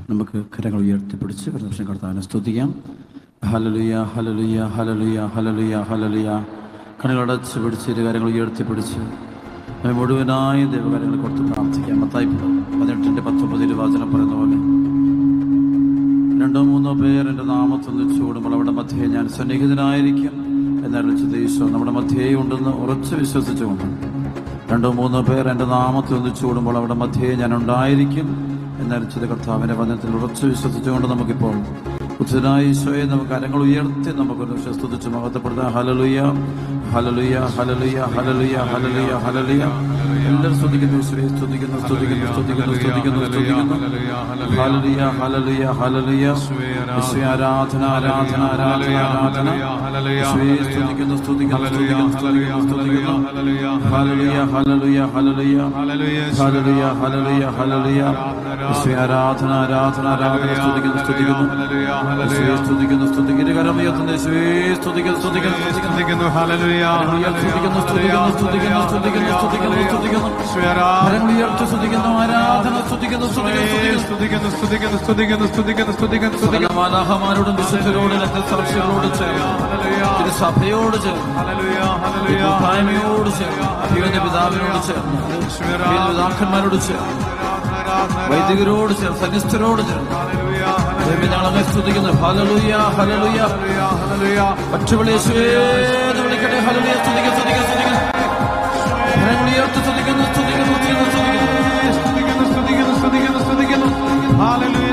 നമുക്ക് കരങ്ങൾ ഉയർത്തിപ്പിടിച്ച് കർത്താവിനെ കർത്താവിനെ സ്തുതിക്കാം ഹലലുയ ഹലലുയ ഹലലുയ ഹലലുയ ഹലലുയ കണ്ണുകളടച്ച് പിടിച്ച് ഇരു കാര്യങ്ങൾ ഉയർത്തിപ്പിടിച്ച് നമ്മെ മുഴുവനായി ദൈവകാര്യങ്ങൾ കൊടുത്ത് പ്രാർത്ഥിക്കാം മത്തായി പതിനെട്ടിൻ്റെ പത്തൊമ്പത് ഇരുവാചനം പറയുന്ന പോലെ രണ്ടോ മൂന്നോ പേർ എൻ്റെ നാമത്തിൽ ചൂടുമ്പോൾ അവിടെ മധ്യേ ഞാൻ സന്നിഹിതനായിരിക്കും എന്നറിയിച്ചത് ഈശോ നമ്മുടെ മധ്യേ ഉണ്ടെന്ന് ഉറച്ചു വിശ്വസിച്ചുകൊണ്ട് രണ്ടോ മൂന്നോ പേർ എൻ്റെ നാമത്തിൽ ഒന്ന് ചൂടുമ്പോൾ അവിടെ മധ്യേ ഞാൻ ഉണ്ടായിരിക്കും എന്നറിയിച്ചത് കർത്താവിൻ്റെ വചനത്തിൽ ഉറച്ചു വിശ്വസിച്ചുകൊണ്ട് നമുക്കിപ്പോൾ ഉച്ചനായ ഈശോയെ നമുക്ക് കരങ്ങൾ ഉയർത്തി നമുക്കൊരു സ്തുതിച്ച് മഹത്വപ്പെടുത്താം ഹലലുയ ഹലലുയ ഹലലുയ ഹലലുയ ഹലലുയ ഹലലുയ എല്ലാവരും സ്തുതിക്കുന്നു ഈശോയെ സ്തുതിക്കുന്നു സ്തുതിക്കുന്നു സ്തുതിക്കുന്നു സ്തുതിക്കുന്നു സ്തുതിക്കുന്നു ഹലലുയ ഹലലുയ ഹലലുയ ഈശോയെ ആരാധന ആരാധന ആരാധന ആരാധന ഈശോയെ സ്തുതിക്കുന്നു സ്തുതിക്കുന്നു സ്തുതിക്കുന്നു സ്തുതിക്കുന്നു സ്തുതിക്കുന്നു ഹലലുയ ഹലലുയ ഹലലുയ ഹലലുയ ഹലലുയ ഹലലുയ ഈശോയെ ആരാധന ആരാധന ആരാധന സ്തുതിക്കുന്നു സ്തുതിക്കുന്നു ഈശോയെ സ്തുതിക്കുന്നു സ്തുതിക്കുന്നു കരം ഉയർത്തുന്ന ഈശോയെ സ്തുതിക്കുന്നു സ്തുതിക്കുന്നു സ്തുതിക്കുന്നു സ്തുതിക്കുന്നു ഹല്ലേലൂയ സ്തുതിക്കുന്നു സ്തുതിക്കുന്നു സ്തുതിക്കുന്നു സ്തുതിക്കുന്നു സ്തുതിക്കുന്നു സ്തുതിക്കുന്നു കരങ്ങൾ ഉയർത്തി സ്തുതിക്കുന്നു ആരാധന സ്തുതിക്കുന്നു സ്തുതിക്കുന്നു സ്തുതിക്കുന്നു സ്തുതിക്കുന്നു സ്തുതിക്കുന്നു സ്തുതിക്കുന്നു സ്തുതിക്കുന്നു സ്തുതിക്കുന്നു സകല മാലാഹമാരോടും വിശുദ്ധരോടും രക്തസാക്ഷികളോട് ചേർന്ന് സഭയോട് ചേർന്ന് ഹല്ലേലൂയ ഈ ഹല്ലേലൂയ കൂട്ടായ്മയോട് ചേർന്ന് ദൈവന്റെ പിതാവിനോട് ചേർന്ന് ദൈവത്തിന്റെ പിതാക്കന്മാരോട് ചേർന്ന് വൈദികരോട് ചേർന്ന് സന്യസ്തരോട് ചേർന്ന് ദൈവം ഞങ്ങളെ സ്തുതിക്കുന്നു ഹലലുയ ഹലലുയ ഹല്ലേലൂയ പറ്റുവിളിയേശുവേ എന്ന് വിളിക്കട്ടെ ഹലലുയ സ്തുതിക്കുന്നു സ്തുതിക്കുന്നു സ്തുതിക്കുന്നു കരങ്ങൾ ഉയർത്തി സ്തുതിക്കുന്നു സ്തുതിക്കുന്നു സ്തുതിക്കുന്നു സ്തുതിക്കുന്നു സ്തുതിക്കുന്നു സ്തുതിക്കുന്നു സ്തുതിക്കുന്നു സ്തുതിക്കുന്നു hallelujah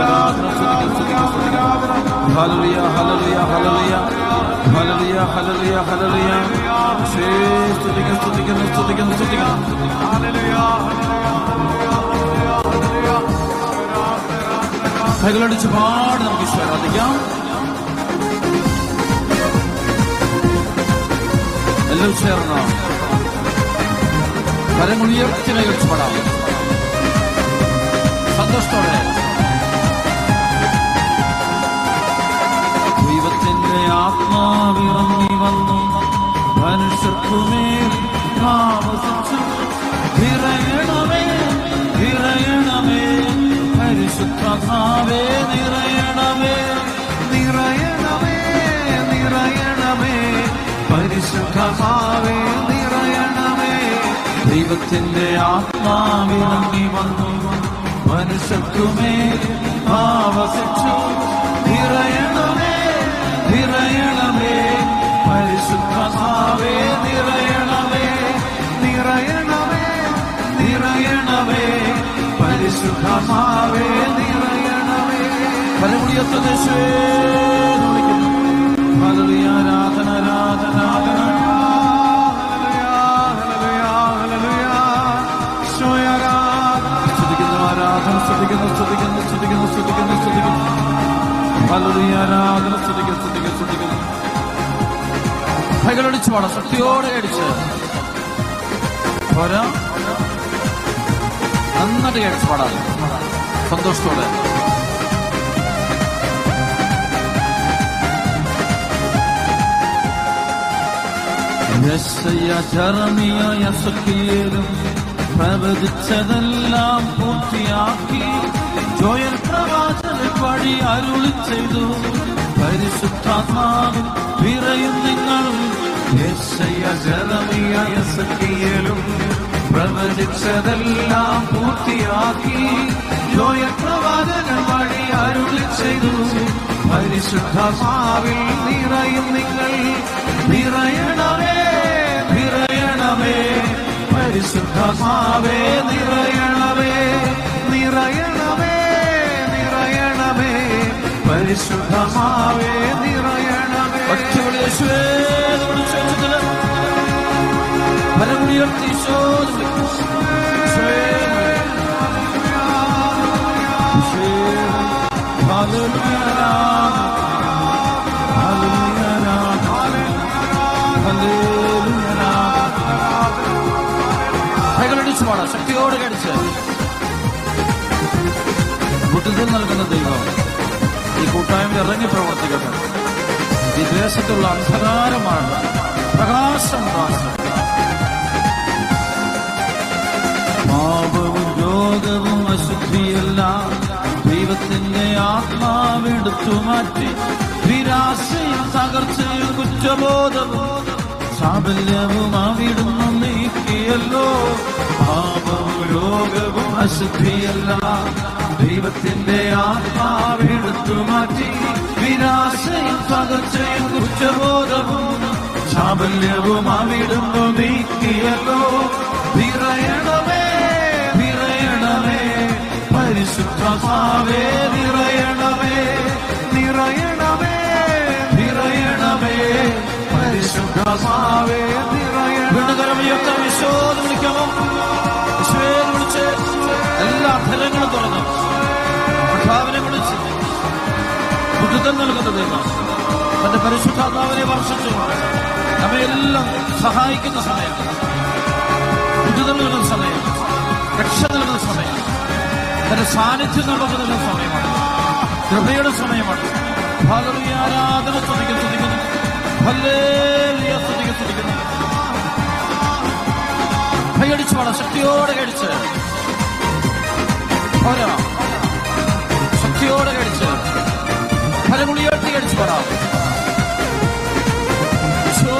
hallelujah hallelujah hallelujah hallelujah hallelujah hallelujah ശ്രീ സ്തുതിക്കുന്നു സ്തുതിക്കുന്നു സ്തുതിക്കുന്നു സ്തുതിക്കുന്നു ഹല്ലേലൂയ കൈകളടിച്ച് പാടി നമുക്ക് ഈശോ ആരാധിക്കാം എല്ലാം ചേർന്ന് കരങ്ങൾ ഉയർത്തി കൈകളിച്ച് പാടാം സന്തോഷത്തോടെ ദൈവത്തിന്റെ ആത്മാവിറങ്ങി വന്നു മനുഷ്യർക്കുമേൽ താമസിച്ചു നിറയണമേ നിറയണമേ പരിശുദ്ധാവേ നിറയണമേ നിറയണമേ നിറയണമേ പരിശുദ്ധമാവേ നിറയണമേ ദൈവത്തിന്റെ ആത്മാവിറങ്ങി വന്നു മനുഷ്യർക്കുമേൽ ആവസിച്ചു നിറയണമേ നിറയണമേ പരിശുദ്ധാവേ നിറയണമേ നിറയണമേ നിറയണമേ പരിശുദ്ധമാവേ നിറയണമേ കരമുടിയത്ത ദേശേ വിളിക്കുന്നു ഹല്ലേലൂയ ആരാധന ആരാധന ആരാധന സ്തുതിക്കുന്നു ആരാധന സ്തുതിക്കുന്നു സ്തുതിക്കുന്നു സ്തുതിക്കുന്നു സ്തുതിക്കുന്നു സ്തുതിക്കുന്നു ഹല്ലേലൂയ ആരാധന സ്തുതിക്കുന്നു സ്തുതിക്കുന്നു സ്തുതിക്കുന്നു കൈകളടിച്ച് പാടാം ശക്തിയോടെ അടിച്ച് പോരാ നന്നായിട്ട് അടിച്ച് പാടാം സന്തോഷത്തോടെ യെശയ്യ, ജെറമിയ, യെസക്കിയേലും പ്രവചിച്ചതെല്ലാം പൂർത്തിയാക്കി ജോയൽ പ്രവാചന വഴി അരുളി ചെയ്തു പരിശുദ്ധാത്മാവിൽ വിറയും നിങ്ങൾ യെശയ്യ, ജെറമിയ, യെസക്കിയേലും പ്രവചിച്ചതെല്ലാം പൂർത്തിയാക്കി ജോയൽ പ്രവാചന വഴി അരുളി ചെയ്തു പരിശുദ്ധാത്മാവിൽ നിറയും നിങ്ങൾ നിറയണമേ നിറയണമേ പരിശുദ്ധമാവേ നിറയണമേ നിറയണമേ നിറയണമേ പരിശുദ്ധമാവേ നിറയണമേ ഒറ്റവിളിയേശുവേ എന്ന് വിളിച്ചു വെച്ചിട്ടില്ല. പരമുയർത്തി ഈശോ എന്ന് വിളിക്കും. ഈശോയേ എന്ന് വിളിക്കും. ഈശോയേ. ഹല്ലേലൂയ. ഹല്ലേലൂയ. ഹല്ലേലൂയ. കൈകളടിച്ച് പാടാം ശക്തിയോടെ കടിച്ച് വിടുതൽ നൽകുന്ന ദൈവം ഈ കൂട്ടായ്മ ഇറങ്ങി പ്രവർത്തിക്കട്ടെ ഈ ദേശത്തുള്ള അന്ധകാരമാണ് പ്രകാശം പ്രാർത്ഥന പാപവും രോഗവും അശുദ്ധിയെല്ലാം ദൈവ ദൈവത്തിന്റെ ആത്മാവെടുത്തു മാറ്റി നിരാശയും തകർച്ചയും കുറ്റബോധവും സാബല്യവും അവിടുന്ന് നീക്കിയല്ലോ പാപവും രോഗവും അശുദ്ധിയല്ല ദൈവത്തിന്റെ ആത്മാവെടുത്തു മാറ്റി നിരാശയും തകർച്ചയും കുറ്റബോധവും സാബല്യവും അവിടുന്ന് നീക്കിയല്ലോ നിറയണമേ നിറയണമേ പരിശുദ്ധമാവേ നിറയണമേ നിറയണമേ നിറയണമേ പരിശുദ്ധമാവേ നിറയണമേ വീണ്ടുകരമയൊക്കെ വിശ്വോധം വിളിക്കാമോ വിശ്വേ വിളിച്ച് എല്ലാ ഫലങ്ങളും തുറന്നു കർത്താവിനെ വിളിച്ച് ബുദ്ധിതം നൽകുന്ന ദൈവം തന്റെ പരിശുദ്ധാത്മാവിനെ വർഷിച്ചുകൊണ്ട് നമ്മെ എല്ലാം സഹായിക്കുന്ന സമയം ബുദ്ധിതം നൽകുന്ന സമയം രക്ഷ നൽകുന്ന സമയം തന്റെ സാന്നിധ്യം നമുക്ക് നൽകുന്ന സമയമാണ് കൃപയുടെ സമയമാണ് ഭാഗവതി ആരാധന സ്തുതിക്കുന്നു സ്തുതിക്കുന്നു ഹല്ലേലൂയ സ്തുതിക്കുന്നു സ്തുതിക്കുന്നു കൈയടിച്ചു വേണം ശക്തിയോടെ കഴിച്ച് പോരാ ശക്തിയോടെ കഴിച്ച് ഫലമുളിയോട്ടി കഴിച്ച് പറ ഈശോ.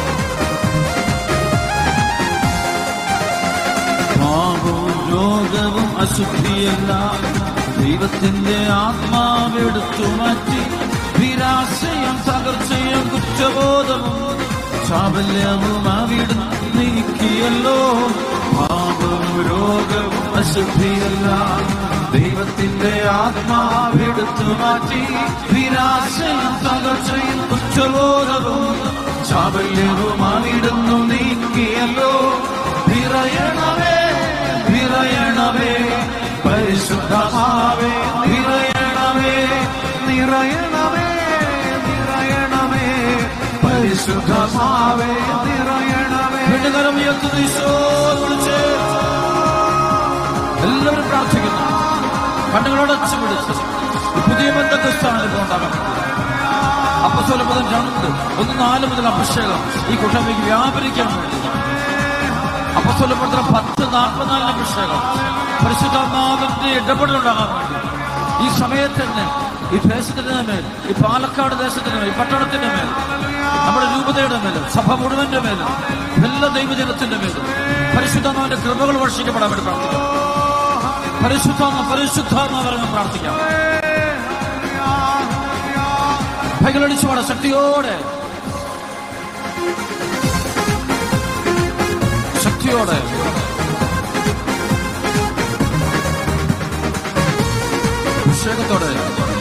പാപവും രോഗവും അശുദ്ധിയല്ല ദൈവത്തിന്റെ ആത്മാവെടുത്തു മാറ്റി നിരാശയും തകർച്ചയും കുറ്റബോധവും ചാബല്യവും അവിടുന്ന് നീക്കിയല്ലോ പാപവും രോഗവും അശുദ്ധിയല്ല ദൈവത്തിന്റെ ആത്മാവെടുത്തു മാറ്റി നിരാശയും തകർച്ചയും കുറ്റബോധവും ചാബല്യവും അവിടുന്ന് നീക്കിയല്ലോ നിറയണമേ നിറയണമേ പരിശുദ്ധമാവേ നിറയണമേ നിറയണമേ നിറയണമേ പരിശുദ്ധമാവേ നിറയണമേ വീണ്ടുകരം ഉയർത്തുന്ന ഈശോ എന്ന് വിളിച്ച് എല്ലാവരും പ്രാർത്ഥിക്കുന്നു കണ്ണുകളോടച്ച് പിടിച്ച് ഈ പുതിയ ബന്ധക്രിസ്താണ് അനുഭവം ഉണ്ടാകാൻ അപ്പസ്വല മുതൽ രണ്ട് ഒന്ന് നാല് മുതൽ അഭിഷേകം ഈ കുട്ടമ്മയ്ക്ക് വ്യാപരിക്കാൻ വേണ്ടി അപ്പസ്വല മുതൽ പത്ത് നാൽപ്പത്തിനാലിന് അഭിഷേകം പരിശുദ്ധാത്മാവിന്റെ ഇടപെടലുണ്ടാകാൻ വേണ്ടി ഈ സമയത്ത് തന്നെ ഈ ദേശത്തിന്റെ മേൽ ഈ പാലക്കാട് ദേശത്തിന്റെ മേൽ ഈ പട്ടണത്തിന്റെ മേൽ നമ്മുടെ രൂപതയുടെ മേലും സഭ മുഴുവന്റെ മേലും എല്ലാ ദൈവജനത്തിന്റെ മേലും പരിശുദ്ധാത്മാവിന്റെ കൃപകൾ വർഷിക്കപ്പെടാൻ വേണ്ടി പ്രാർത്ഥിക്കാം പരിശുദ്ധാത്മ പരിശുദ്ധാത്മ പറഞ്ഞ് പ്രാർത്ഥിക്കാം കൈകളടിച്ചു പാടാം ശക്തിയോടെ ശക്തിയോടെ അഭിഷേകത്തോടെ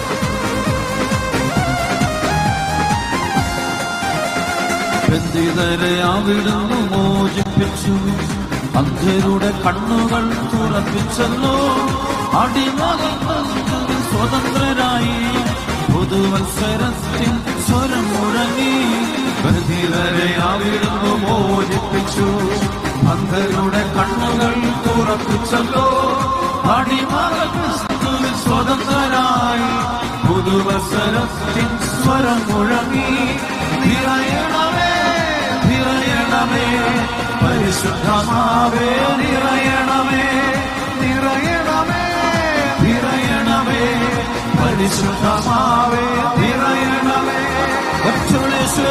ബന്ധിതരെ അവിടുന്ന് മോചിപ്പിച്ചു അന്ധരുടെ കണ്ണുകൾ തുറപ്പിച്ചല്ലോ അടിമകൾ സ്വതന്ത്രരായി പുതുവത്സരത്തിൽ സ്വരം മുഴങ്ങി ബന്ധിതരെ അവിടുന്ന് മോചിപ്പിച്ചു അന്ധരുടെ കണ്ണുകൾ തുറപ്പിച്ചല്ലോ അടിമകൾ ക്രിസ്തുവിൽ സ്വതന്ത്രരായി പുതുവത്സരത്തിൽ സ്വരം മുഴങ്ങി നിറയണമേ നിറയണമേ പരിശുദ്ധമാവേ നിറയണമേ നിറയണമേ നിറയണമേ പരിശുദ്ധമാവേ നിറയണമേ ഒറ്റവിളേശ്വേ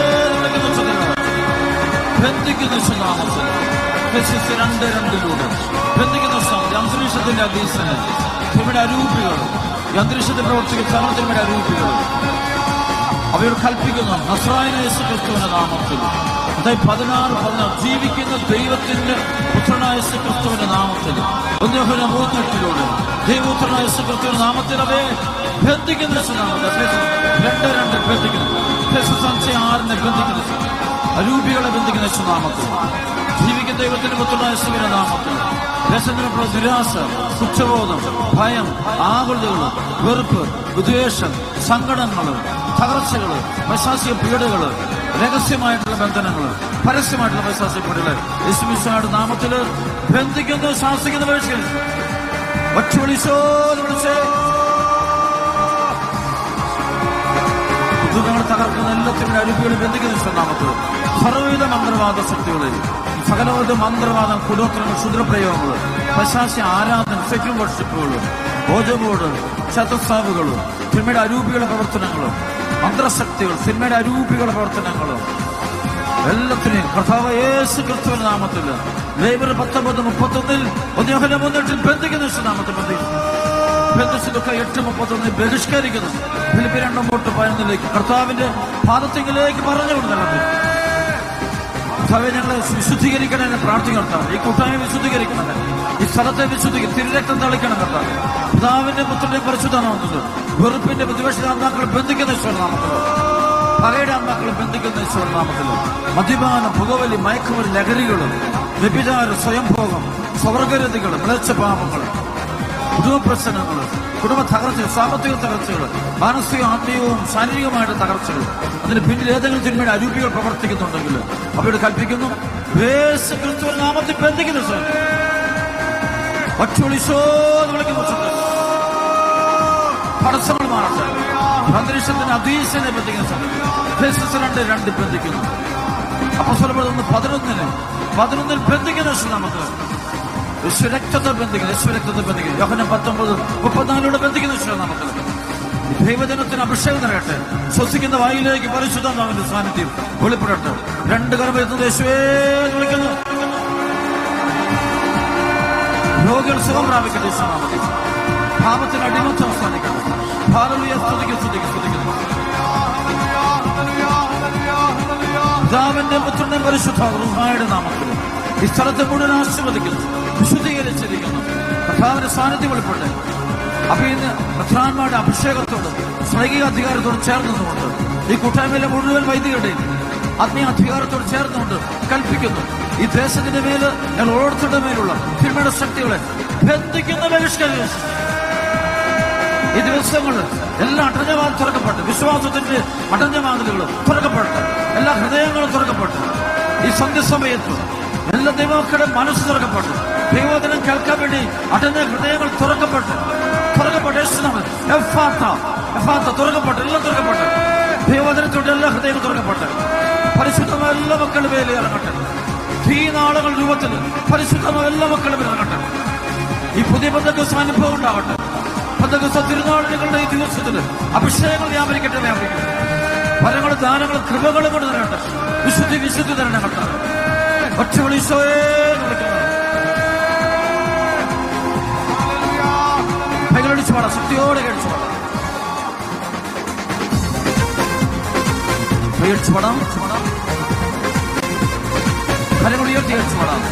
ബന്ധിക്കുന്ന സുനാമത്തിൽ ഫെസിസ് രണ്ട് രണ്ടിലൂടെ ബന്ധിക്കുന്ന സുനാമത്തിൽ അന്തരീക്ഷത്തിന്റെ അധീശന് ഇവിടെ അരൂപികൾ ഈ അന്തരീക്ഷത്തിൽ പ്രവർത്തിക്കുന്ന സമരത്തിനുടെ അരൂപികൾ അവയോട് കൽപ്പിക്കുന്നു നസ്രായന യേശു ക്രിസ്തുവിന്റെ നാമത്തിൽ അതായത് പതിനാറ് പതിനാറ് ജീവിക്കുന്ന ദൈവത്തിന്റെ പുത്രനായ യേശു ക്രിസ്തുവിന്റെ നാമത്തിൽ ഒന്നോഹന മൂന്നെട്ടിലൂടെ ദൈവപുത്രനായ യേശു ക്രിസ്തുവിന്റെ നാമത്തിൽ അവയെ ബന്ധിക്കുന്ന യേശു നാമത്തിൽ രണ്ട് രണ്ട് ബന്ധിക്കുന്നു ഫെസിസ് അഞ്ച് ആറിനെ ബന്ധിക്കുന്ന യേശു. അരൂപികളെ ബന്ധിക്കുന്ന യേശു നാമത്തിൽ ജീവിക്കുന്ന ദൈവത്തിന്റെ പുത്രനായ യേശുവിന്റെ നാമത്തിൽ ദേശത്തിനുള്ള നിരാശ കുറ്റബോധം ഭയം ആകുലതകൾ വെറുപ്പ് വിദ്വേഷം സങ്കടങ്ങൾ തകർച്ചകൾ വൈശാസിക പീഡകൾ രഹസ്യമായിട്ടുള്ള ബന്ധനങ്ങൾ പരസ്യമായിട്ടുള്ള വൈശാസിക പീഡകൾ യേശുമിശായുടെ നാമത്തിൽ ബന്ധിക്കുന്നു ശാസിക്കുന്ന വേഴ്ചകൾ ഒറ്റ വിളിച്ചോ എന്ന് വിളിച്ചേ ബുദ്ധങ്ങൾ തകർക്കുന്ന എല്ലാത്തിനും അരുപ്പികൾ ബന്ധിക്കുന്ന നാമത്തിൽ സർവ്വവിധ മന്ത്രവാദ ശക്തികളിൽ സകലവിധ മന്ത്രവാദം കുടോത്രങ്ങൾ ക്ഷുദ്രപ്രയോഗങ്ങൾ പശാശി ആരാധന സെക്യൂർ വർഷിപ്പുകൾ ഓജമോട് ശതസാവുകളും സിനിമയുടെ അരൂപികളുടെ പ്രവർത്തനങ്ങളും മന്ത്രശക്തികൾ സിനിമയുടെ അരൂപികളുടെ പ്രവർത്തനങ്ങളും എല്ലാത്തിനെയും കർത്താവ് യേശു ക്രിസ്തുവിന്റെ നാമത്തിൽ ലേബർ പത്തൊമ്പത് മുപ്പത്തൊന്നിൽ ഒന്നോഹന മുന്നിട്ടിൽ ബന്ധിക്കുന്ന യേശു നാമത്തിൽ ബന്ധിക്കുന്നു ബന്ധുസിലൊക്കെ എട്ട് മുപ്പത്തൊന്നിൽ ബഹിഷ്കരിക്കുന്നു ഫിലിപ്പി രണ്ടും തൊട്ട് പതിനൊന്നിലേക്ക് കർത്താവിന്റെ പാദത്തിങ്കിലേക്ക് പറഞ്ഞു കൊടുക്കുന്നത് കർത്താവെ ഞങ്ങളെ വിശുദ്ധീകരിക്കണം എന്ന് പ്രാർത്ഥിക്കണം കർത്താവ് ഈ കൂട്ടായ്മ വിശുദ്ധീകരിക്കണം ഈ സ്ഥലത്തെ വിശുദ്ധീകരിക്കും തിരുരക്തം തളിക്കണം കർത്താവ് പിതാവിന്റെ പുത്രന്റെ പരിശുദ്ധമാവുന്നത് വെറുപ്പിന്റെ വിദ്വേഷനാത്മാക്കൾ ബന്ധിക്കുന്ന ഈശ്വരനാമത്തിലോ പകയുടെ ആത്മാക്കൾ ബന്ധിക്കുന്ന ഈശ്വരനാമത്തിലോ മദ്യപാനം പുകവലി മയക്കുമരി ലഹരികളും വ്യഭിചാരം സ്വയംഭോഗം സ്വർഗരതികൾ മ്ലേച്ഛപാപങ്ങൾ കുടുംബ പ്രശ്നങ്ങൾ കുടുംബ തകർച്ചകൾ സാമ്പത്തിക തകർച്ചകൾ മാനസിക ആത്മീയവും ശാരീരികമായിട്ട് തകർച്ചകൾ അതിന് പിന്നിൽ ഏതെങ്കിലും തിന്മയുടെ അരൂപികൾ പ്രവർത്തിക്കുന്നുണ്ടെങ്കിൽ അവരോട് കൽപ്പിക്കുന്നു യേശു ക്രിസ്തുവിൻ നാമത്തിൽ ബന്ധിക്കുന്നു സാർ ഒറ്റവിളിച്ചോ എന്ന് വിളിക്കുന്നു സാർ. തടസ്സങ്ങൾ മാറട്ടെ അന്തരീക്ഷത്തിന് അതീശനെ ബന്ധിക്കുന്നു സാർ. ഫെസിസ് രണ്ട് രണ്ട് ബന്ധിക്കുന്നു അപ്പൊ സ്വലപ്പെടുന്ന പതിനൊന്നിന് പതിനൊന്നിൽ ബന്ധിക്കുന്ന നാമത്തിൽ യേശുരക്തത്തെ ബന്ധിക്കുന്നു യേശുരക്തത്തെ ബന്ധിക്കുന്നു യോഹനം പത്തൊമ്പത് മുപ്പത്തിനാലിലൂടെ ബന്ധിക്കുന്ന ഈശ്വരനാമത്തിൽ ദൈവജനത്തിന് അഭിഷേകം നിറയട്ടെ ശ്വസിക്കുന്ന വായിലേക്ക് പരിശുദ്ധമാവിന്റെ സാന്നിധ്യം വെളിപ്പെടട്ടെ രണ്ട് കരം എത്തുന്നത് യേശുവേ എന്ന് വിളിക്കുന്നു രോഗികൾ സുഖം പ്രാപിക്കട്ടെ ഈശ്വരനാമത്തിൽ പാപത്തിന് അടിമത്തം അവസാനിക്കട്ടെ ഭാരതീയ സ്തുതിക്ക് സ്തുതിക്ക് സ്തുതിക്കുന്നു പിതാവിന്റെ പുത്രന്റെ പരിശുദ്ധ റുഹായുടെ നാമത്തിൽ ഈ സ്ഥലത്തെ മുഴുവൻ ആശീർവദിക്കുന്നു വിശുദ്ധീകരിച്ചിരിക്കുന്നു കർത്താവിന്റെ സാന്നിധ്യം വെളിപ്പെട്ട് അപ്പൊ ഇന്ന് പ്രധാനമാരുടെ അഭിഷേകത്തോടും സ്നേഹിക അധികാരത്തോടും ചേർന്നുകൊണ്ട് ഈ കൂട്ടായ്മയിലെ മുഴുവൻ വൈദികരുടെയും ആത്മീയ അധികാരത്തോട് ചേർന്നുകൊണ്ട് കൽപ്പിക്കുന്നു ഈ ദേശത്തിന്റെ മേല് ഞങ്ങൾ ഓരോരുത്തരുടെ മേലുള്ള തിന്മയുടെ ശക്തികളെ ബന്ധിക്കുന്ന ബഹിഷ്കരിക്കുന്നു ഈ ദിവസങ്ങളിൽ എല്ലാ അടഞ്ഞവാദം തുറക്കപ്പെട്ടു വിശ്വാസത്തിന്റെ അടഞ്ഞവാതിലുകൾ തുറക്കപ്പെട്ടു എല്ലാ ഹൃദയങ്ങളും തുറക്കപ്പെട്ടു ഈ സന്ധ്യസമയത്ത് എല്ലാ ദൈവമക്കളുടെ മനസ്സ് തുറക്കപ്പെട്ടു ദൈവദിനം കേൾക്കാൻ വേണ്ടി അടഞ്ഞ ഹൃദയങ്ങൾ തുറക്കപ്പെട്ടു തുറക്കപ്പെട്ടു യേശുനാമം. എഫാത്ത എഫാത്ത തുറക്കപ്പെട്ടു എല്ലാം തുറക്കപ്പെട്ടു ദൈവദിനത്തോടെ എല്ലാ ഹൃദയങ്ങളും തുറക്കപ്പെട്ടു പരിശുദ്ധമായ എല്ലാ മക്കളുടെ മേലെ ഇറങ്ങട്ടെ ഈ നാളുകൾ രൂപത്തിൽ പരിശുദ്ധമായ എല്ലാ മക്കളുടെ മേലെ ഇറങ്ങട്ടെ ഈ പുതിയ ബന്ധുക്ക അനുഭവം ഉണ്ടാവട്ടെ ബന്ധുക്ക തിരുനാളുകളുടെ ഈ ദിവസത്തിൽ അഭിഷേകങ്ങൾ വ്യാപരിക്കട്ടെ വ്യാപരിക്കട്ടെ ഫലങ്ങളും ദാനങ്ങളും കൃപകളും കൊണ്ട് തരട്ടെ വിശുദ്ധി വിശുദ്ധി തരണം കട്ട ഒറ്റ വിളിച്ചോയേ എന്ന് വിളിക്കുന്നു കൈകളടിച്ചു പാടാം ശക്തിയോടെ കഴിച്ചു പാടാം കൈയടിച്ചു പാടാം കരങ്ങൾ ഉയർത്തി കഴിച്ചു പാടാം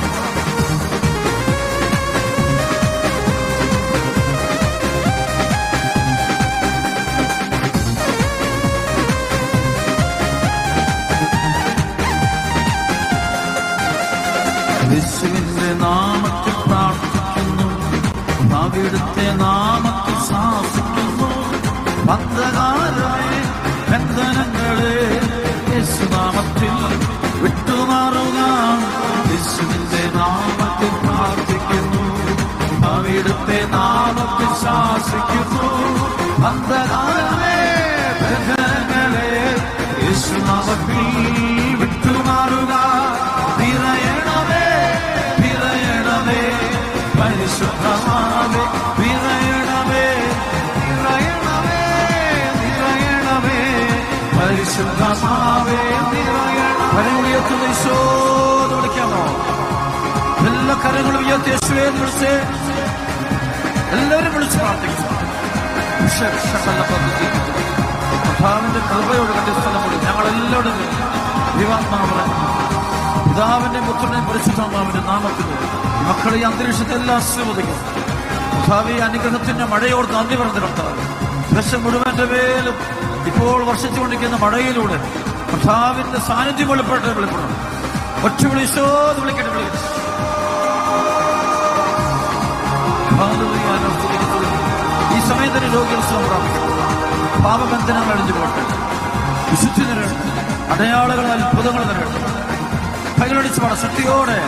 യേശുവിന്റെ നാമത്തിൽ പ്രാർത്ഥിക്കുന്നു ഭാവിയുടെ നാമത്തിൽ ശാസിക്കുന്നു ബന്ധകാരമേ ബന്ധനങ്ങളെ യേശുനാമത്തിൽ വിട്ടുമാറുക യേശുവിന്റെ നാമത്തിൽ പ്രാർത്ഥിക്കുന്നു ഭാവിയുടെ നാമത്തിൽ ശാസിക്കുന്നു ബന്ധകാരമേ ബന്ധനങ്ങളെ യേശുനാമത്തിൽ വിട്ടുമാറുക നിറയണമേ നിറയണമേ പരിശുദ്ധമാവേ നിറയണമേ നിറയണമേ നിറയണമേ പരിശുദ്ധമാവേ നിറയണമേ കരങ്ങളുയർത്തുന്ന ഈശോന്ന് വിളിക്കാമോ എല്ലാ കരങ്ങളും ഉയർത്തി യേശുവേ എന്ന് വിളിച്ച് എല്ലാവരും വിളിച്ച് പ്രാർത്ഥിക്കും ഷ- ഷകല പദ്ധതി. കർത്താവിന്റെ കൃപയോട് കണ്ട സ്ഥലമുണ്ട് ഞങ്ങളെല്ലാവരും ദൈവാത്മാവ് പിതാവിന്റെ പുത്രനെ പരിശുദ്ധാത്മാവിന്റെ നാമത്തിൽ ഈ മക്കളെ ഈ അന്തരീക്ഷത്തെ എല്ലാം ആശീർവദിക്കും കർത്താവ് ഈ അനുഗ്രഹത്തിന്റെ മഴയോട് നന്ദി പറഞ്ഞു കർത്താവ് ദേശം മുഴുവന്റെ മേലും ഇപ്പോൾ വർഷിച്ചുകൊണ്ടിരിക്കുന്ന മഴയിലൂടെ കർത്താവിന്റെ സാന്നിധ്യം വെളിപ്പെട്ട് വെളിപ്പെടണം ഒറ്റ വിളിച്ചോ എന്ന് വിളിക്കട്ടെ വിളിക്കട്ടെ ഹല്ലേലൂയ, സ്തുതിക്കുന്നു. ഈ സമയത്തിന് രോഗികൾ സുഖം പ്രാപിക്കും പാപബന്ധനങ്ങൾ അഴിഞ്ഞു പോട്ടെ വിശുദ്ധി നിറയട്ടെ അടയാളങ്ങൾ അത്ഭുതങ്ങൾ നിറയട്ടെ കൈകളടിച്ച് പാട ശക്തിയോടെ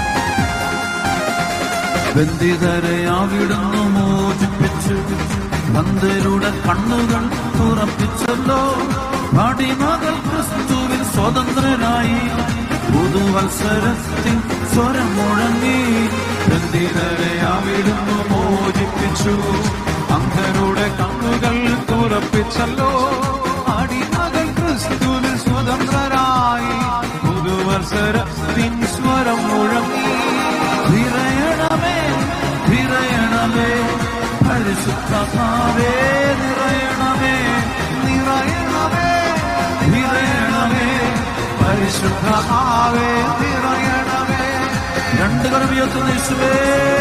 ബന്ധിതരെ അവിടുന്ന് മോചിപ്പിച്ചു അന്ധരുടെ കണ്ണുകൾ തുറപ്പിച്ചല്ലോ അടിമകൾ ക്രിസ്തുവിൽ സ്വതന്ത്രരായി പുതുവത്സരത്തിൽ സ്വരം മുഴങ്ങി ബന്ധിതരെ അവിടുന്ന് മോചിപ്പിച്ചു അന്ധരുടെ കണ്ണുകൾ തുറപ്പിച്ചല്ലോ അടിമകൾ ക്രിസ്തുവിൽ സ്വതന്ത്രരായി പുതുവത്സരത്തിൻ സ്വരം മുഴങ്ങി നിറയണമേ നിറയണമേ പരിശുദ്ധമാവേ നിറയണമേ നിറയണമേ നിറയണമേ പരിശുദ്ധമാവേ നിറയണമേ രണ്ട് കർമ്മിയത്തുന്ന യേശുവേ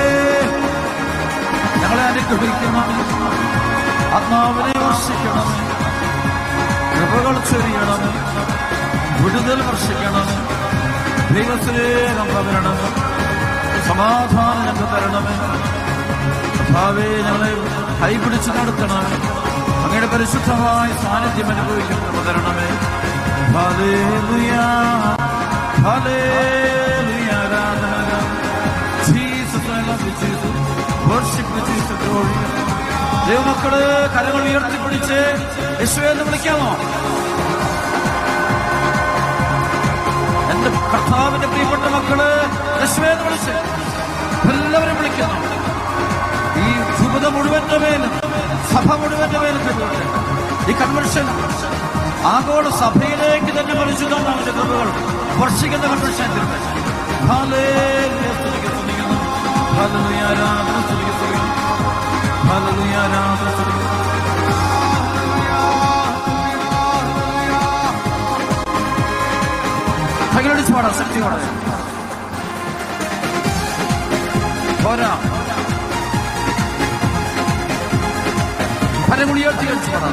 ഞങ്ങളെ അനുഗ്രഹിക്കണം ആത്മാവിനെ വർഷിക്കണമേ കൃപകൾ ചൊരിയണമേ വിടുതൽ വർഷിക്കണമേ ദൈവത്തിലേക്ക് പകരണമേ സമാധാനം ഞങ്ങൾക്ക് തരണമേ ഭാവേ ഞങ്ങളെ കൈപിടിച്ച് നടത്തണമേ അങ്ങയുടെ പരിശുദ്ധമായ സാന്നിധ്യം അനുഭവിക്കാൻ കൃപ തരണമേ ഹല്ലേലൂയാ ഹല്ലേലൂയ ആരാധന Jesus I love you, Jesus. Worship you, Jesus. Glory. ദൈവമക്കള് കരങ്ങൾ ഉയർത്തിപ്പിടിച്ച് യേശുവെ എന്ന് വിളിക്കാമോ എന്റെ കർത്താവിന്റെ പ്രിയപ്പെട്ട മക്കള് യേശുവെ എന്ന് വിളിച്ച് എല്ലാവരും വിളിക്കുന്നു ഈ ധ്രുപത മുഴുവന്റെ മേലും സഭ മുഴുവന്റെ മേലും കൃപയുണ്ട്. ഈ കൺവെൻഷൻ ആഗോള സഭയിലേക്ക് തന്നെ പരിശുദ്ധമാണ് അവന്റെ കൃപകൾ വർഷിക്കുന്ന കൺവെൻഷൻ ഹല്ലേലൂയ, സ്തുതിക്കുന്നു, സ്തുതിക്കുന്നു. ഹല്ലേലൂയ, ആരാധന, സ്തുതിക്കുന്നു, സ്തുതിക്കുന്നു. ഹല്ലേലൂയ, ആരാധന, സ്തുതിക്കുന്നു. കൈകളടിച്ച് പാടാം ശക്തിയോടെ പോരാ പരമുടിയോട്ടി കഴിച്ച് പാടാം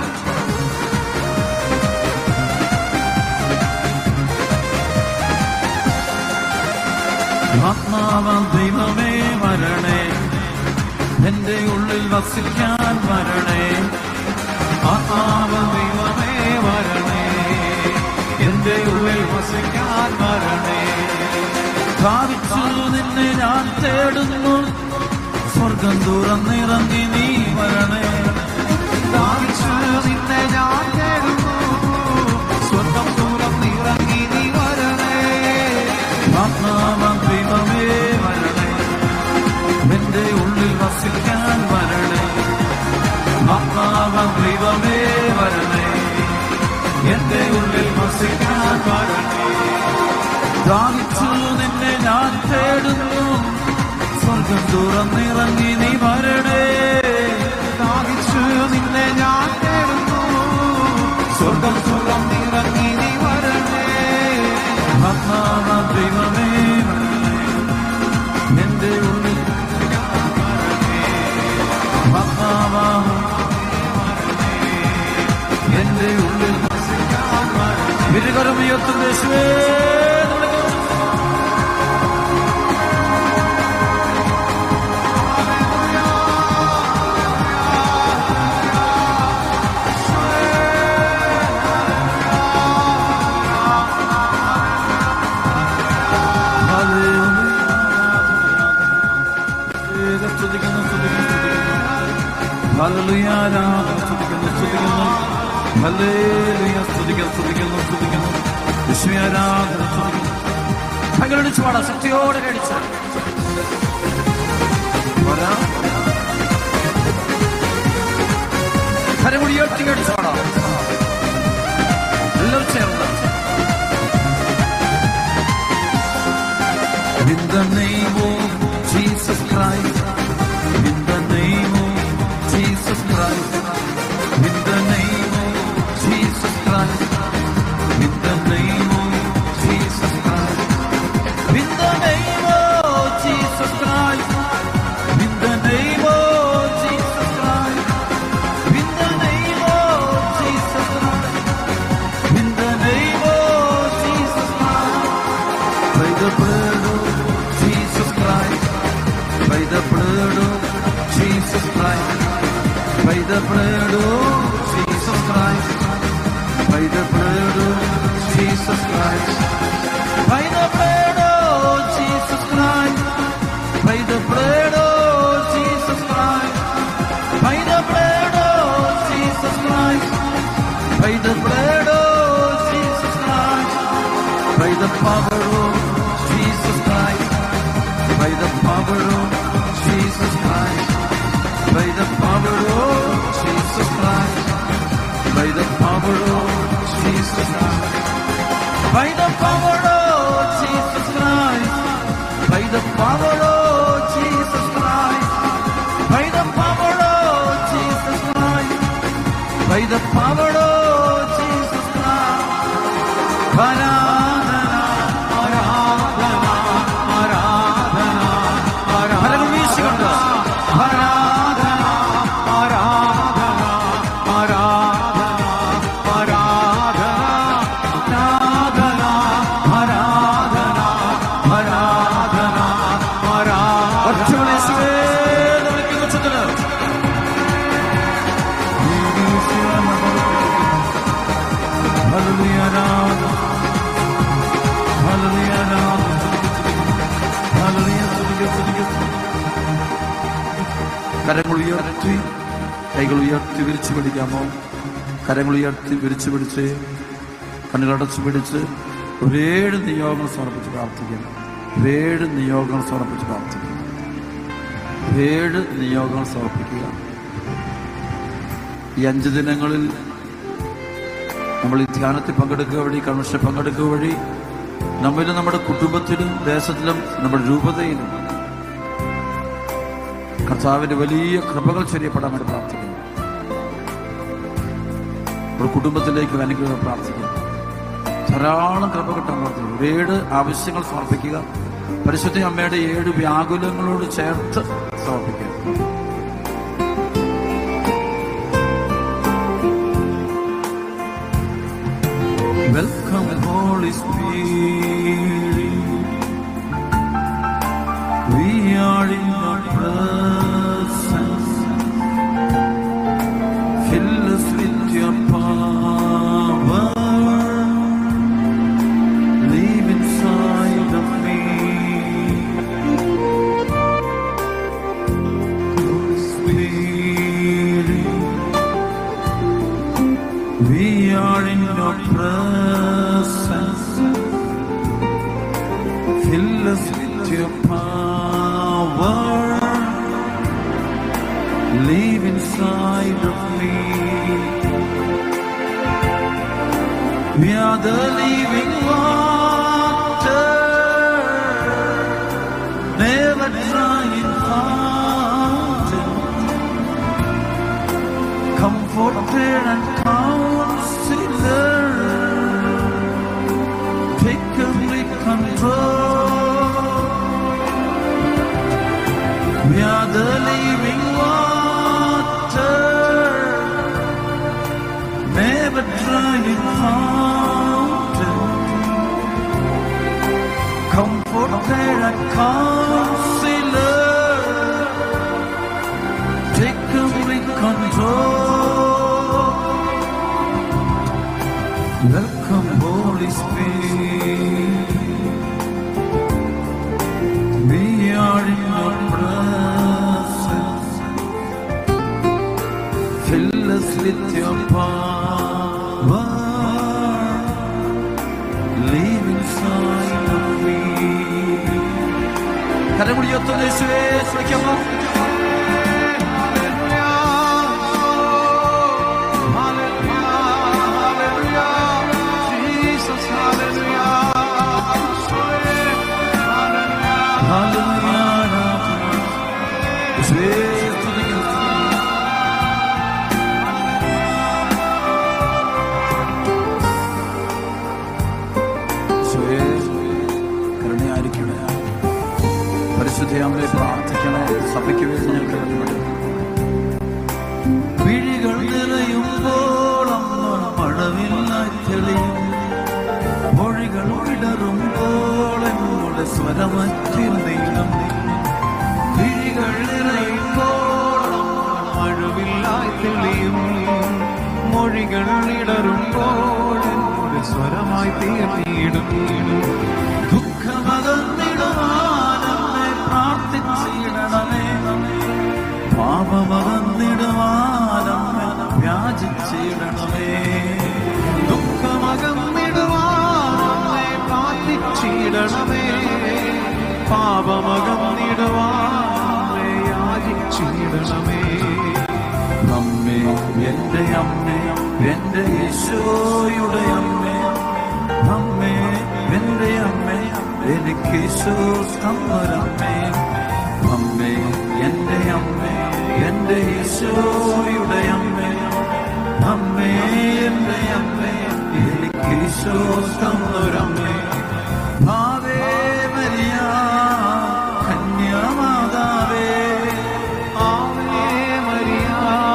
ആത്മാവാം ദൈവമേ വരണേ എന്റെ ഉള്ളിൽ വസിക്കാൻ വരണേ ആത്മാവ് ദൈവമേ വരണേ എന്റെ ഉള്ളിൽ വസിക്കാൻ വരണേ ഭാവിച്ചു നിന്നെ ഞാൻ തേടുന്നു സ്വർഗം തുറന്നിറങ്ങി നീ വരണേ ദാഹിച്ചു നിന്നെ ഞാൻ തേടുന്നു സ്വർഗം ദൂരം നിറങ്ങി നീ വരണേ ആത്മാവാം ദൈവമേ വരണേ എന്റെ ഉള്ളിൽ വസിക്കാൻ വരണേ ആത്മാവാം ദൈവമേ വരണേ എന്റെ ഉള്ളിൽ വസിക്കാൻ വരണേ ദാഹിച്ചു നിന്നെ ഞാൻ തേടുന്നു സ്വർഗം തുറന്നിറങ്ങി നീ വരണേ ദാഹിച്ചു നിന്നെ ഞാൻ തേടുന്നു സ്വർഗം ദൂരം നിറങ്ങി നീ വരണേ ആത്മാവാം ദൈവമേ വരണേ എന്റെ ഉള്ളിൽ ആത്മാവാം എന്റെ ഉള്ളിൽ ഇരുകരമുയർത്തുന്ന യേശുവേ എന്ന് വിളിക്കുന്നു. ഹല്ലേലൂയ. സ്തുതിക്കുന്നു, സ്തുതിക്കുന്നു, സ്തുതിക്കുന്നു. ഹല്ലേലൂയ, ആരാധന, സ്തുതിക്കുന്നു, സ്തുതിക്കുന്നു. ഹല്ലേലൂയ, സ്തുതിക്കുന്നു, സ്തുതിക്കുന്നു, സ്തുതിക്കുന്നു. യേശുവേ, ആരാധന, സ്തുതിക്കുന്നു. കൈകളടിച്ച് പാടാം ശക്തിയോടെ കഴിച്ച് പോരാ. കരമുടി ഉയർത്തി കഴിച്ച് പാടാം എല്ലാവരും ചേർന്ന് In the name of Jesus Christ. In the name of Jesus Christ. In the name of Jesus Christ. In the name of Jesus Christ. In the name of Jesus Christ. In the name of Jesus Christ. In the name of Jesus Christ. In the name of Jesus Christ. By the blood of Jesus Christ. By the blood of Jesus Christ. By the blood of Jesus Christ. By the blood of Jesus Christ. By the blood of Jesus Christ. By the blood of Jesus Christ. By the blood of by the blood of Jesus Christ, by the power of Jesus Christ, by the power of Jesus Christ, by the power of Jesus Christ, by the power of Jesus Christ, by the power of Jesus Christ, by the power of Jesus Christ, by the power of Jesus Christ, by the power of Jesus Christ. ആരാധന, ആരാധന, ആരാധന, ആരാധന. കരങ്ങൾ വീശിക്കൊണ്ട്. ആരാധന, ആരാധന, ആരാധന, ആരാധന, ആരാധന, ആരാധന, ആരാധന, ആരാധന. ഒറ്റവനെ യേശുവേ എന്ന് വിളിക്കുന്ന ഉച്ചത്തില്. Hallelujah, ആരാധന. Hallelujah, ആരാധന. Hallelujah, സ്തുതിക്കുക, സ്തുതിക്കുക. കരങ്ങൾ ഉയർത്തി കൈകൾ ഉയർത്തി വിരിച്ചു പിടിക്കാമോ കരങ്ങൾ ഉയർത്തി വിരിച്ചു പിടിച്ച് കണ്ണുകളടച്ചു പിടിച്ച് ഒരേഴ് നിയോഗങ്ങൾ സമർപ്പിച്ച് പ്രാർത്ഥിക്കണം ഏഴ് നിയോഗങ്ങൾ സമർപ്പിച്ച് പ്രാർത്ഥിക്കുക ഏഴ് നിയോഗങ്ങൾ സമർപ്പിക്കുക ഈ അഞ്ച് ദിനങ്ങളിൽ നമ്മൾ ഈ ധ്യാനത്തിൽ പങ്കെടുക്കുക വഴി കൺവെൻഷൻ പങ്കെടുക്കുക വഴി നമ്മിലും നമ്മുടെ കുടുംബത്തിലും ദേശത്തിലും നമ്മുടെ രൂപതയിലും കർത്താവിന്റെ വലിയ കൃപകൾ ചൊരിയപ്പെടാൻ വേണ്ടി പ്രാർത്ഥിക്കുന്നു നമ്മുടെ കുടുംബത്തിലേക്ക് അനുഗ്രഹം പ്രാർത്ഥിക്കുന്നു ധാരാളം കൃപ കിട്ടാൻ പ്രാർത്ഥിക്കുന്നു ഏഴ് ആവശ്യങ്ങൾ സമർപ്പിക്കുക പരിശുദ്ധ അമ്മയുടെ ഏഴ് വ്യാകുലങ്ങളോട് ചേർത്ത് സമർപ്പിക്കുക Welcome, Holy Spirit. We are in your presence. Fill us with your power. Live inside of me. Holy Spirit. We are in your presence. Fill us with your power. Live inside of me. We are the living water. Never drying fountain comforter and counselor. Take complete control. We are the living water, never drying fountain. Comforter and counselor. Take complete control. Welcome, Holy Spirit. We are in your presence. Fill us with your power. Live inside of me. കരമുടി ഉയർത്തുന്ന യേശുവേ സ്തുതിക്കാമോ Hallelujah. യേശുവേ സ്തുതിക്കുന്നു. യേശുവേ, കരുണയായിരിക്കണേ പരിശുദ്ധയാമലെ പ്രാർത്ഥിക്കണേ സഭയ്ക്ക് വേണ്ടി ഞങ്ങൾക്ക് കടന്നുപെടും വിഴികൾ നിറയുമ്പോൾ അമ്മ മഴവില്ലായി തെളിയും മൊഴികൾ ഇടറുമ്പോൾ എന്നോട് സ്വരമറ്റിൽ നീളം വിഴികൾ നിറയുമ്പോൾ മഴവില്ലായി തെളിയും മൊഴികൾ ഇടറുമ്പോൾ എന്നോട് സ്വരമായി തീർന്നിടും ദുഃഖമകന്നിടുവാനെന്നെ പ്രാർത്ഥിച്ചിടണമേ പാപമകന്നിടുവാനെന്നെ വ്യാജിച്ചിടണമേ യാചിച്ചിടണമേ ദുഃഖമകന്നിടുവാനെ പ്രാർത്ഥിച്ചിടണമേ പാപമകന്നിടുവാനെ യാചിച്ചിടണമേ അമ്മേ എന്റെ അമ്മേ എന്റെ യേശോയുടെ അമ്മേ അമ്മേ എന്റെ അമ്മേ എനിക്ക് യേശു തന്നൊരമ്മേ അമ്മേ എന്റെ അമ്മേ എന്റെ യേശോയുടെ അമ്മേ അമ്മേ എന്റെ അമ്മേ എനിക്ക് യേശു തന്നൊരമ്മേ ആവേ മരിയ കന്യാമാതാവേ ആവേ മരിയ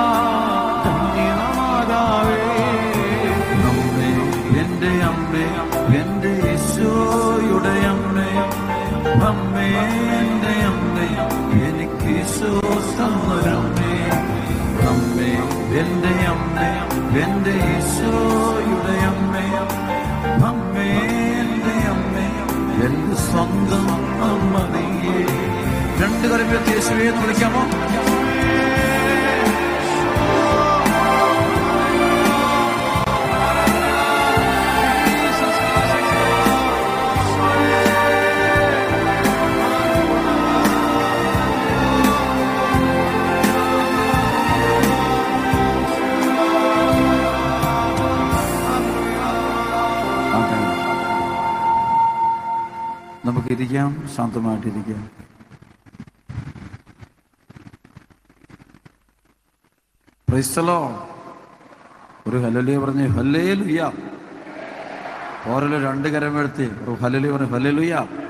കന്യാമാതാവേ അമ്മേ എന്റെ അമ്മേ എന്റെ യേശോയുടെ അമ്മേ അമ്മേ എന്റെ അമ്മേ എനിക്ക് യേശോ തന്നൊരമ്മേ അമ്മേ എന്റെ അമ്മേ എന്റെ യേശോയുടെ അമ്മേ അമ്മേ എന്റെ അമ്മേ എന്റെ സ്വന്തം അമ്മ നീയേ രണ്ട് കറിപ്പത്തി യേശുവേ എന്ന് വിളിക്കാമോ ആമേൻ. നമുക്കിരിക്കാം ശാന്തമായിട്ടിരിക്കാം ക്രൈസ്തലോ ഒരു ഹലലിയ പറഞ്ഞ് ഹല്ലേ ലുയ്യ ഓരോ രണ്ട് കരം എടുത്തി ഒരു ഹലലി പറഞ്ഞു ഹല്ലേ ലുയ്യ